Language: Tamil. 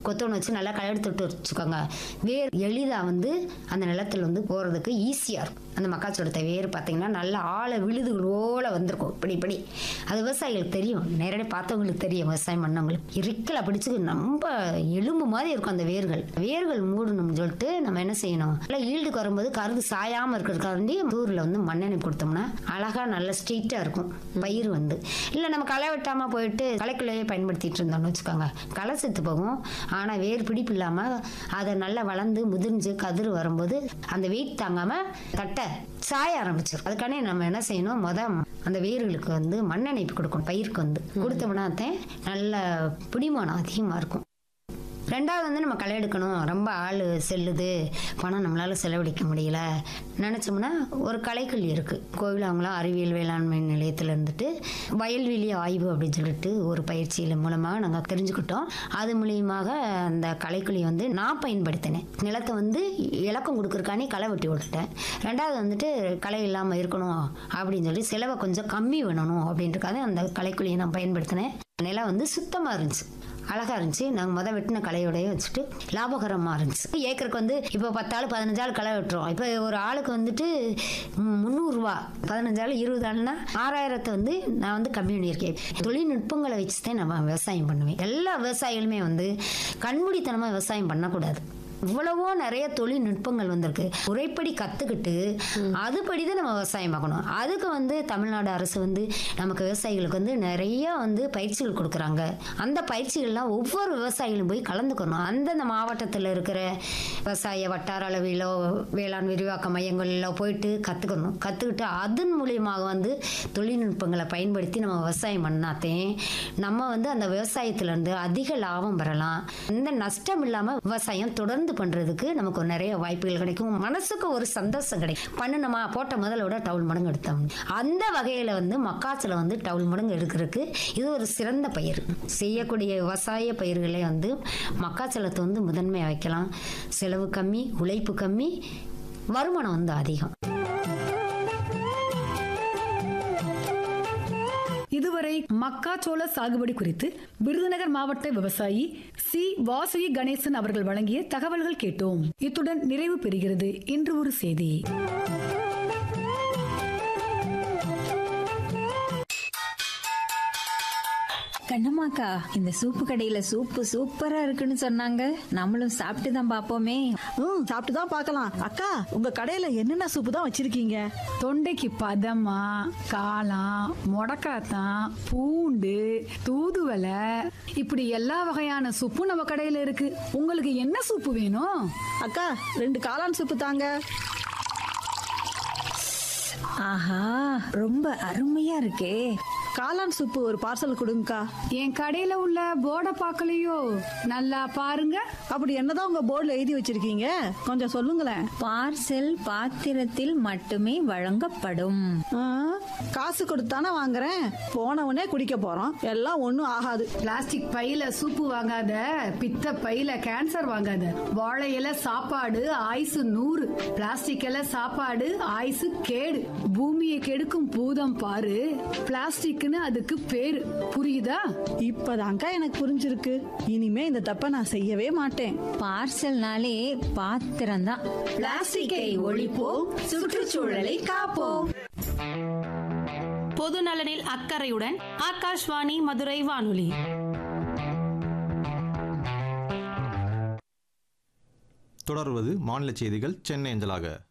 கொத்தவனை வச்சு நல்லா களை எடுத்துட்டு வச்சுக்கோங்க வேர் எளிதாக வந்து அந்த நிலத்தில் வந்து போகிறதுக்கு ஈஸியாக இருக்கும் அந்த மக்காச்சோளத்தை வேர் பார்த்தீங்கன்னா நல்லா ஆழ விழுதுகளோட வந்திருக்கும் இப்படி இப்படி அது விவசாயிகளுக்கு தெரியும் நேரடி பார்த்தவங்களுக்கு தெரியும் விவசாயம் பண்ணவங்களுக்கு இறுக்கில் பிடிச்சி ரொம்ப எலும்பு மாதிரி இருக்கும் அந்த வேர்கள் வேர்கள் மூடணும்னு சொல்லிட்டு நம்ம என்ன செய்யணும் நல்லா ஈல்டுக்கு வரும்போது கருது சாயாமல் இருக்கிறதுக்காண்டி தூரில் வந்து மண்ணெண்ணெய் கொடுத்தோம்னா அழகாக நல்ல ஸ்ட்ரெயிட்டாக இருக்கும் பயிர் வந்து இல்லை நம்ம களை வெட்டாமல் போயிட்டு களைக்குள்ளையே பயன்படுத்திட்டு இருந்தோம்னு வச்சுக்கோங்க களை செத்து போகும் ஆனால் வேர் பிடிப்பு இல்லாமல் அதை நல்லா வளர்ந்து முதிர்ந்து கதிர் வரும்போது அந்த வெயிட் தாங்காமல் தட்டை சாய ஆரம்பிச்சிடும் அதுக்கானே நம்ம என்ன செய்யணும் முத அந்த வேர்களுக்கு வந்து மண்ணெண்ணெய் கொடுக்கணும் பயிருக்கு வந்து கொடுத்தோம்னா தான் நல்ல பிடிமானம் அதிகமாக இருக்கும் ரெண்டாவது வந்து நம்ம களை எடுக்கணும் ரொம்ப ஆள் செல்லுது பணம் நம்மளால செலவழிக்க முடியல நினச்சோம்னா ஒரு கலைக்கல் இருக்குது கோவிலாங்கலாம் அறிவியல் வேளாண்மை நிலையத்தில் இருந்துட்டு வயல்வெளி ஆய்வு அப்படின்னு சொல்லிட்டு ஒரு பயிற்சியில் மூலமாக நாங்கள் தெரிஞ்சுக்கிட்டோம் அது மூலியமாக அந்த கலைக்குழி வந்து நான் பயன்படுத்தினேன் நிலத்தை வந்து இலக்கம் கொடுக்குறக்கானே களை வெட்டி விட்டுட்டேன் ரெண்டாவது வந்துட்டு களை இல்லாமல் இருக்கணும் அப்படின்னு சொல்லி செலவை கொஞ்சம் கம்மி பண்ணணும் அப்படின்றக்காக அந்த கலைக்குழியை நான் பயன்படுத்தினேன் நிலம் வந்து சுத்தமாக இருந்துச்சு அழகா இருந்துச்சு நாங்கள் முத வெட்டின களையோடய வச்சுட்டு லாபகரமாக இருந்துச்சு ஏக்கருக்கு வந்து இப்போ பத்தாள் பதினஞ்சாள் களை வெட்டுறோம் இப்போ ஒரு ஆளுக்கு வந்துட்டு ம், முந்நூறுரூவா பதினஞ்சாள் இருபது ஆள்னா ஆறாயிரத்தை வந்து நான் வந்து கம்மி பண்ணியிருக்கேன் தொழில்நுட்பங்களை வச்சு தான் நம்ம விவசாயம் பண்ணுவேன் எல்லா விவசாயிகளுமே வந்து கண்மூடித்தனமாக விவசாயம் பண்ணக்கூடாது இவ்வளவோ நிறைய தொழில்நுட்பங்கள் வந்திருக்கு முறைப்படி கற்றுக்கிட்டு அதுபடி தான் நம்ம விவசாயம் பார்க்கணும் அதுக்கு வந்து தமிழ்நாடு அரசு வந்து நமக்கு விவசாயிகளுக்கு வந்து நிறைய வந்து பயிற்சிகள் கொடுக்குறாங்க அந்த பயிற்சிகள்லாம் ஒவ்வொரு விவசாயிகளும் போய் கலந்துக்கணும் அந்தந்த மாவட்டத்தில் இருக்கிற விவசாய வட்டார அளவிலோ வேளாண் விரிவாக்க மையங்களிலோ போயிட்டு கற்றுக்கணும் கற்றுக்கிட்டு அதன் மூலியமாக வந்து தொழில்நுட்பங்களை பயன்படுத்தி நம்ம விவசாயம் பண்ணாதே நம்ம வந்து அந்த விவசாயத்திலேருந்து அதிக லாபம் பெறலாம் எந்த நஷ்டம் இல்லாமல் விவசாயம் தொடர்ந்து பண்ணுறதுக்கு நமக்கு ஒரு நிறைய வாய்ப்புகள் கிடைக்கும் மனசுக்கு ஒரு சந்தோஷம் கிடைக்கும் பண்ணுனோமா போட்ட முதலோட டவுல் மடங்கு எடுத்தோம் அந்த வகையில் வந்து மக்காச்சோளம் வந்து டவுல் மடங்கு எடுக்கிறதுக்கு இது ஒரு சிறந்த பயிர் செய்யக்கூடிய விவசாய பயிர்களே வந்து மக்காச்சோளத்தை வந்து முதன்மை வைக்கலாம் செலவு கம்மி உழைப்பு கம்மி வருமானம் வந்து அதிகம் இதுவரை மக்காச்சோள சாகுபடி குறித்து விருதுநகர் மாவட்ட விவசாயி சி வாசுகி கணேசன் அவர்கள் வழங்கிய தகவல்கள் கேட்டோம் இத்துடன் நிறைவு பெறுகிறது இன்று ஒரு செய்தி கண்ணம்மாக்கா இந்த சூப்பு கடையில சூப்பு சூப்பரா இருக்குன்னு சொன்னாங்க நம்மளும் சாப்பிட்டு தான் பாப்போமே ம் சாப்பிட்டு தான் பார்க்கலாம் அக்கா உங்க கடையில என்னென்ன சூப்பு தான் வச்சிருக்கீங்க தொண்டைக்கு பதமா காளான் முடக்காத்தான் பூண்டு தூதுவளை இப்படி எல்லா வகையான சூப்பும் நம்ம கடையில இருக்கு உங்களுக்கு என்ன சூப்பு வேணும் அக்கா ரெண்டு காளான் சூப்பு தாங்க ஆஹா ரொம்ப அருமையா இருக்கே காளான் சூப்பு ஒரு பார்சல் கொடுங்கக்கா என் கடையில உள்ள போர்டை பார்க்கலையோ நல்லா பாருங்க அப்படி என்னதான் உங்க போர்டில் எழுதி வச்சிருக்கீங்க கொஞ்சம் சொல்லுங்களேன் பார்சல் பாத்திரத்தில் மட்டுமே வழங்கப்படும் ஆ, காசு கொடுத்தானே வாங்குறேன் போனவனே குடிக்க போறோம் எல்லாம் ஒன்றும் ஆகாது பிளாஸ்டிக் பையில சூப்பு வாங்காத பித்த பையில கேன்சர் வாங்காத வாழை இலை சாப்பாடு ஆயுசு நூறு பிளாஸ்டிக் இலை சாப்பாடு ஆயுசு கேடு பூமியை கெடுக்கும் பூதம் பாரு பிளாஸ்டிக்னு அதுக்கு பேரு புரியுதா இப்பதான்க்கா எனக்கு புரிஞ்சிருக்கு இனிமே இந்த தப்பை நான் செய்யவே மாட்டேன் பார்சல்னாலே பாத்திரம் தான் பிளாஸ்டிக்கை ஒழிப்போம் சுற்றுச்சூழலை காப்போம் பொது நலனில் அக்கறையுடன் ஆகாஷ்வாணி மதுரை வானொலி தொடர்வது மாநில செய்திகள் சென்னை அஞ்சலாக